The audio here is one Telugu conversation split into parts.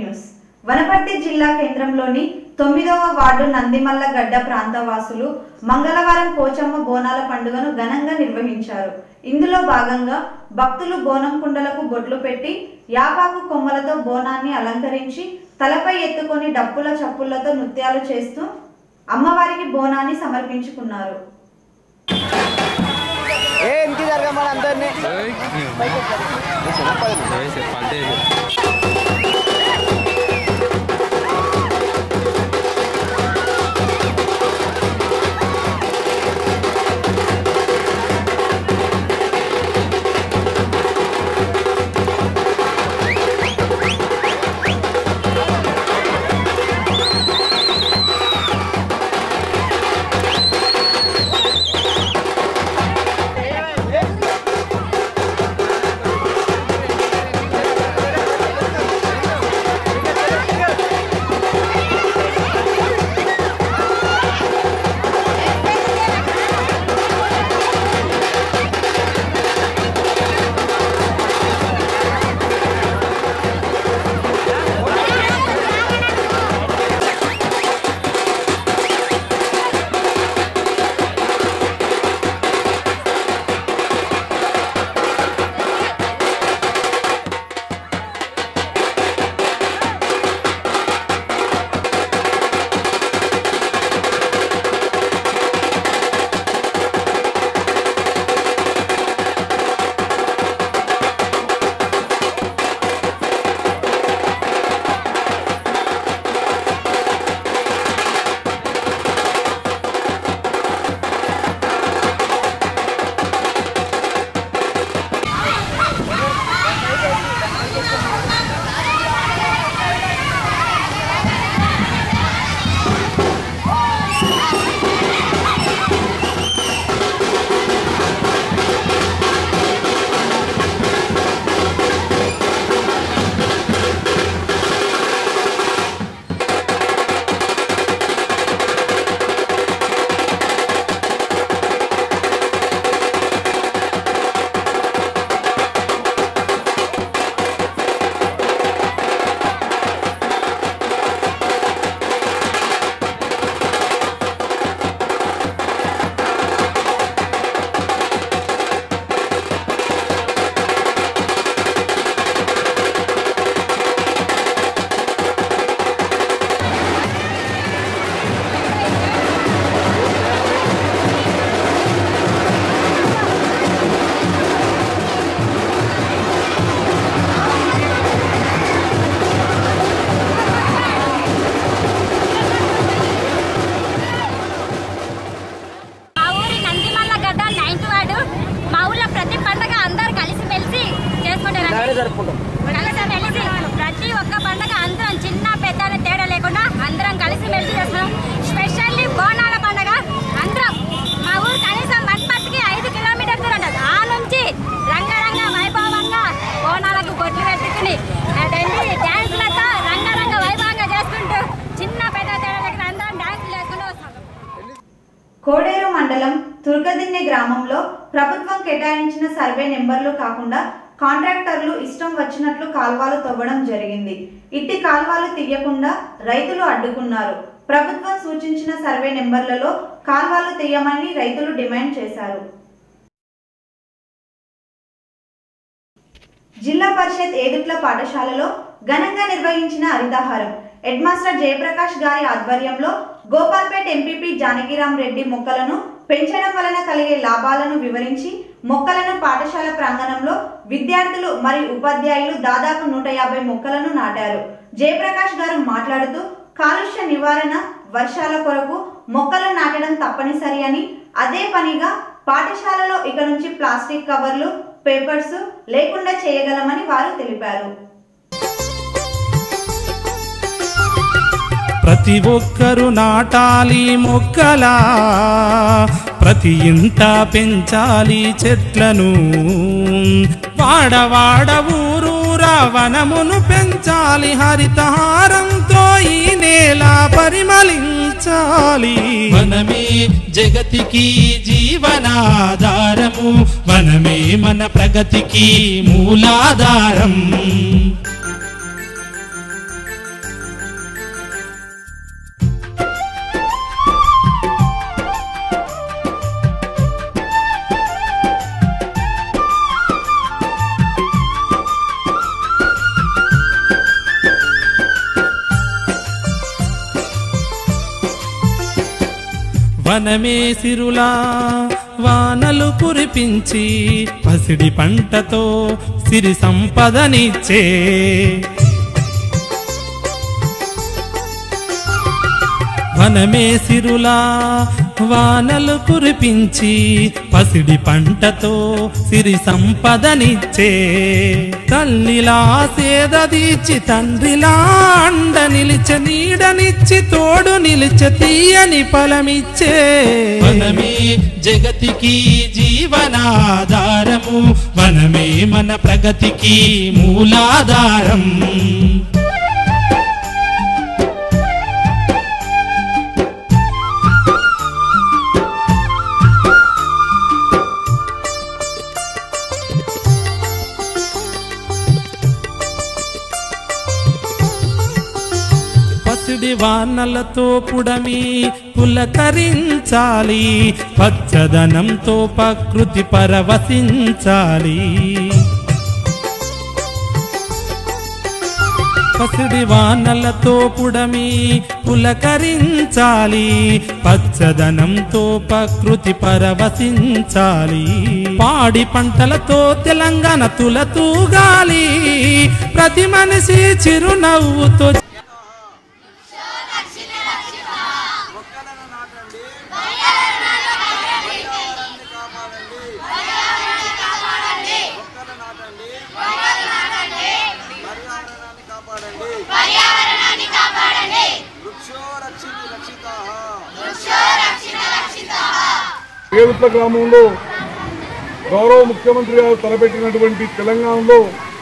న్యూస్ వనపర్తి జిల్లా కేంద్రంలోని తొమ్మిదవ వార్డు నందిమల్ల గడ్డ ప్రాంత వాసులు మంగళవారం పోచమ్మ బోనాల పండుగను ఘనంగా నిర్వహించారు ఇందులో భాగంగా భక్తులు బోనం కుండలకు బొట్లు పెట్టి యాపాకు కొమ్మలతో బోనాన్ని అలంకరించి తలపై ఎత్తుకొని డప్పుల చప్పులతో నృత్యాలు చేస్తూ అమ్మవారికి బోనాన్ని సమర్పించుకున్నారు ఏ ఇంటికి జరగమని అందరినీ మా ఊరి నందిమల్ల గడ్డ నైన్త్ వార్డు మా ఊర్లో ప్రతి పండగ అందరు కలిసి మెలిసి చేసుకుంటారు నాడే జరుపుకుంటాం కలిసి మెలిసి ప్రతి ఒక్క పండగ అందరం చిన్న పెద్ద అనే తేడా లేకుండా అందరం కలిసి మెలిసి చేస్తున్నాం స్పెషల్లీ బోనాల పండగ అందరం మా ఊరు కనీసం వన్పత్తికి ఐదు కిలోమీటర్స్ ఉంటుంది ఆ నుంచి రంగరంగ వైభవంగా బోనాలకు బొట్లు పెట్టుకుని అదండి డ్యాన్స్లతో రంగరంగ వైభవంగా చేసుకుంటూ చిన్న పెద్ద తేడా లేకుండా అందరం డ్యాన్సులు వేసుకుంటూ వస్తాం కోడేరు మండలం తుర్కదిన్నె గ్రామంలో ప్రభుత్వం కేటాయించిన సర్వే నెంబర్లు కాకుండా కాంట్రాక్టర్లు ఇష్టం వచ్చినట్లు కాల్వలు తవ్వడం జరిగింది ఇట్టి కాల్వలు తీయకుండా రైతులు అడ్డుకున్నారు ప్రభుత్వం సూచించిన సర్వే నెంబర్లలో కాల్వలు తీయమని రైతులు డిమాండ్ చేశారు జిల్లా పరిషత్ ఏదుట్ల పాఠశాలలో ఘనంగా నిర్వహించిన హరితహారం హెడ్ మాస్టర్ జయప్రకాష్ గారి ఆధ్వర్యంలో గోపాల్పేట్ ఎంపీపీ జానకిరాం రెడ్డి మొక్కలను పెంచడం వలన కలిగే లాభాలను వివరించి మొక్కలను పాఠశాల ప్రాంగణంలో విద్యార్థులు మరియు ఉపాధ్యాయులు దాదాపు నూట యాభై మొక్కలను నాటారు జయప్రకాష్ గారు మాట్లాడుతూ కాలుష్య నివారణ వర్షాల కొరకు మొక్కలు నాటడం తప్పనిసరి అని అదే పనిగా పాఠశాలలో ఇక నుంచి ప్లాస్టిక్ కవర్లు పేపర్స్ లేకుండా చేయగలమని వారు తెలిపారు ప్రతి ఒక్కరు నాటాలి మొక్కలా ప్రతి ఇంట పెంచాలి చెట్లను వాడవాడ ఊరూరా వనమును పెంచాలి హరితహారంతో ఈ నేల పరిమళించాలి వనమే జగతికి జీవనాధారము వనమే మన ప్రగతికి మూలాధారం వనమే సిరులా వానలు కురిపించి పసిడి పంటతో సిరి సంపదనిచ్చే వనమే సిరులా వానలు కురిపించి పసిడి పంటతో సిరి సంపదనిచ్చే తల్లిలా సేదదీచి తండ్రిలా అండ నిలిచ నీడనిచ్చి తోడు నిలిచ తీయని ఫలమిచ్చే వనమే జగతికి జీవనాధారము వనమే మన ప్రగతికి మూలాధారం పసిడి వానలతో పుడమి పులకరించాలి పచ్చదనంతో ప్రకృతి పరవశించాలి పసిడి వానలతో పుడమి పులకరించాలి పచ్చదనంతో ప్రకృతి పరవశించాలి పాడి పంటలతో తెలంగాణ తులతూగాలి ప్రతి మనిషి చిరునవ్వుతో మొక్కలను నాటండి పర్యావరణాన్ని కాపాడండి మొక్కలు నాటండి పర్యావరణాన్ని కాపాడండి వృక్షో రక్షితి రక్షితాః ఏరుట్ల గ్రామంలో గౌరవ ముఖ్యమంత్రి గారు తలపెట్టినటువంటి తెలంగాణలో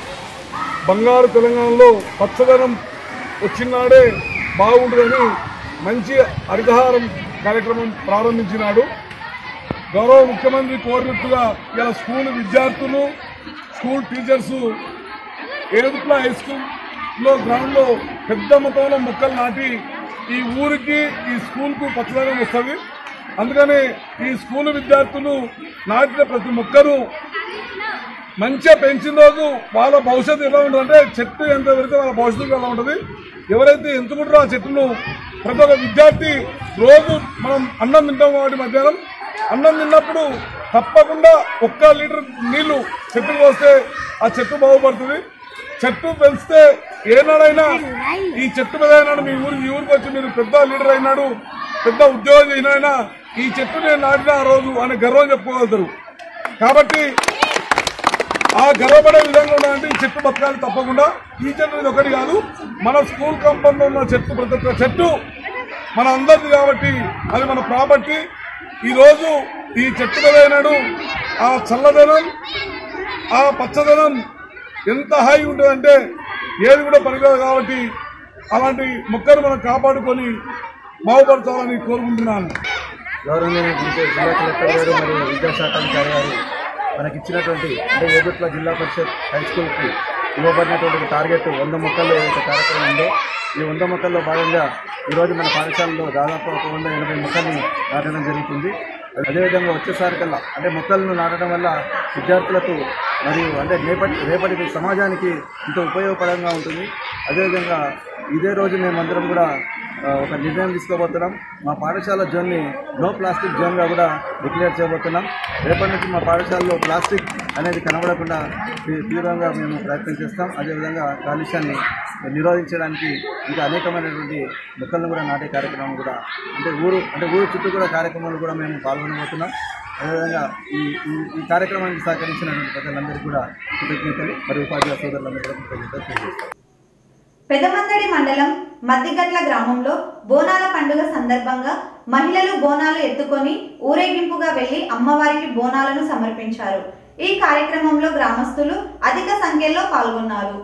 బంగారు తెలంగాణలో పచ్చదనం వచ్చినాడే బాగుంటుందని మంచి హరితహారం కార్యక్రమం ప్రారంభించినాడు గౌరవ ముఖ్యమంత్రి కోరినట్టుగా ఇలా స్కూల్ విద్యార్థులు స్కూల్ టీచర్స్ ఏడుట్ల హై స్కూల్లో గ్రౌండ్లో పెద్ద మొత్తంలో మొక్కలు నాటి ఈ ఊరికి ఈ స్కూల్కు పచ్చదనం వస్తుంది అందుకని ఈ స్కూల్ విద్యార్థులు నాటిన ప్రతి మొక్కను మంచిగా పెంచిన రోజు వాళ్ళ భవిష్యత్తు ఎలా ఉంటుందంటే చెట్టు ఎంత పెడితే వాళ్ళ భవిష్యత్తు ఎలా ఉంటుంది ఎవరైతే ఎంచుకుంటారో ఆ చెట్టును ప్రతి ఒక్క విద్యార్థి రోజు మనం అన్నం తింటాం కాబట్టి మధ్యాహ్నం అన్నం తిన్నప్పుడు తప్పకుండా ఒక్క లీటర్ నీళ్లు చెట్టుకు పోస్తే ఆ చెట్టు బాగుపడుతుంది చెట్టు పెంచితే ఏనాడైనా ఈ చెట్టు మీద అయినాడు మీ ఊరికి ఈ ఊరికి వచ్చి మీరు పెద్ద లీడర్ అయినాడు పెద్ద ఉద్యోగం చేసినాయినా ఈ చెట్టు నేను నాటిన ఆ రోజు అని గర్వం చెప్పుకోగలుగుతారు కాబట్టి ఆ గర్వపడే విధంగా ఉండాలంటే ఈ చెట్టు బతకాలి తప్పకుండా ఈ చెట్టు ఇది ఒకటి కాదు మన స్కూల్ కాంపౌండ్ లో ఉన్న చెట్టు ప్రతి ఒక్క చెట్టు మన అందరిది కాబట్టి అది మన ప్రాపర్టీ ఈ రోజు ఈ చెట్టు మీద అయినాడు ఆ చల్లదనం ఆ పచ్చదనం ఎంత హాయి ఉంటుందంటే ఏది కూడా పనికిరాదు కాబట్టి అలాంటి మొక్కను మనం కాపాడుకొని బాగుపరచాలని కోరుకుంటున్నాను గౌరవనీయులైనటువంటి జిల్లా కలెక్టర్ గారు మరియు విద్యాశాఖ అధికారి గారు మనకి ఇచ్చినటువంటి అంటే ఏదుట్ల జిల్లా పరిషత్ హై స్కూల్కి ఇవ్వబడినటువంటి టార్గెట్ వంద మొక్కల్లో ఏదైతే కార్యక్రమం ఉందో ఈ వంద మొక్కల్లో భాగంగా ఈరోజు మన పాఠశాలలో దాదాపు ఒక వంద ఎనభై మొక్కల్ని నాటడం జరుగుతుంది అదేవిధంగా వచ్చేసారి కల్లా అంటే మొక్కలను నాటడం వల్ల విద్యార్థులకు మరియు అంటే రేపటి రేపటి సమాజానికి ఎంతో ఉపయోగపరంగా ఉంటుంది అదేవిధంగా ఇదే రోజు మేమందరం కూడా ఆ, ఒక నిర్ణయం తీసుకోబోతున్నాం మా పాఠశాల జోన్ని నో ప్లాస్టిక్ జోన్గా కూడా డిక్లేర్ చేయబోతున్నాం రేపటి నుంచి మా పాఠశాలలో ప్లాస్టిక్ అనేది కనబడకుండా తీ- తీవ్రంగా మేము ప్రయత్నం చేస్తాం అదేవిధంగా కాలుష్యాన్ని నిరోధించడానికి ఇంకా అనేకమైనటువంటి మొక్కలను కూడా నాటే కార్యక్రమం కూడా అంటే ఊరు అంటే ఊరు చుట్టూ కూడా కార్యక్రమాలు కూడా మేము పాల్గొనబోతున్నాం అదేవిధంగా ఈ ఈ- ఈ కార్యక్రమానికి సహకరించినటువంటి ప్రజలందరికీ కూడా కృతజ్ఞతలు మరియు ఉపాధ్యాయ సోదరులందరూ కూడా కృతజ్ఞతలు తెలియజేస్తాం పెదమందడి మండలం మద్దిగట్ల గ్రామంలో బోనాల పండుగ సందర్భంగా మహిళలు బోనాలు ఎత్తుకొని ఊరేగింపుగా వెళ్లి అమ్మవారికి బోనాలను సమర్పించారు ఈ కార్యక్రమంలో గ్రామస్తులు అధిక సంఖ్యలో పాల్గొన్నారు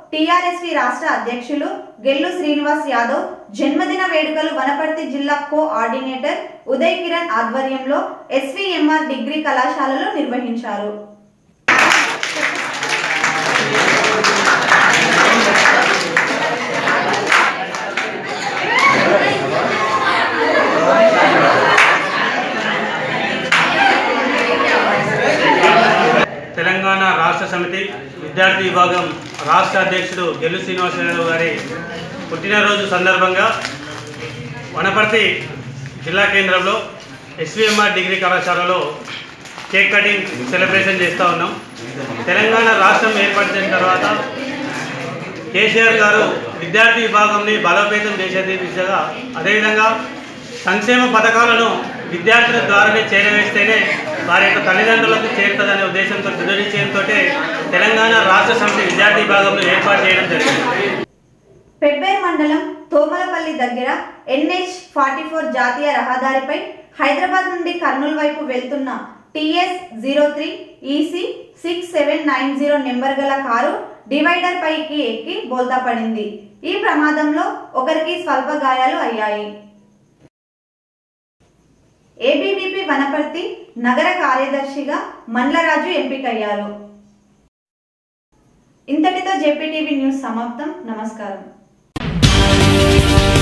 టీఆర్ఎస్వి రాష్ట్ర అధ్యక్షులు గెల్లు శ్రీనివాస్ యాదవ్ జన్మదిన వేడుకలు వనపర్తి జిల్లా కో ఆర్డినేటర్ ఉదయ్ కిరణ్ ఆధ్వర్యంలో ఎస్వీఎంఆర్ డిగ్రీ కళాశాలలో నిర్వహించారు తెలంగాణ రాష్ట్ర సమితి విద్యార్థి విభాగం రాష్ట్ర అధ్యక్షుడు గెల్లు శ్రీనివాసరావు గారి పుట్టినరోజు సందర్భంగా వనపర్తి జిల్లా కేంద్రంలో ఎస్విఎంఆర్ డిగ్రీ కళాశాలలో కేక్ కటింగ్ సెలబ్రేషన్ చేస్తూ ఉన్నాం తెలంగాణ రాష్ట్రం ఏర్పడిన తర్వాత కేసీఆర్ గారు విద్యార్థి విభాగంని బలోపేతం చేసేది దిశగా అదేవిధంగా సంక్షేమ పథకాలను విద్యార్థుల ద్వారానే చేరవేస్తేనే వారి యొక్క తల్లిదండ్రులకు చేరుతుందనే ఉద్దేశంతో దృఢ నిశ్చయంతో తెలంగాణ రాష్ట్ర సమితి విద్యార్థి విభాగంలో ఏర్పాటు చేయడం జరిగింది పెబ్బేర్ మండలం తోమలపల్లి దగ్గర ఎన్హెచ్ ఫార్టీ ఫోర్ జాతీయ రహదారిపై హైదరాబాద్ నుండి కర్నూలు వైపు వెళ్తున్న TS zero three EC six seven nine zero number గల కారు డివైడర్ పైకి ఎక్కి బోల్తా పడింది ఈ ప్రమాదంలో ఒకరికి స్వల్ప గాయాలు అయ్యాయి ఏబీవీపీ వనపర్తి నగర కార్యదర్శిగా మండ్లరాజు ఎంపికయ్యారు ఇంతటితో జేపీటీవీ న్యూస్ సమాప్తం నమస్కారం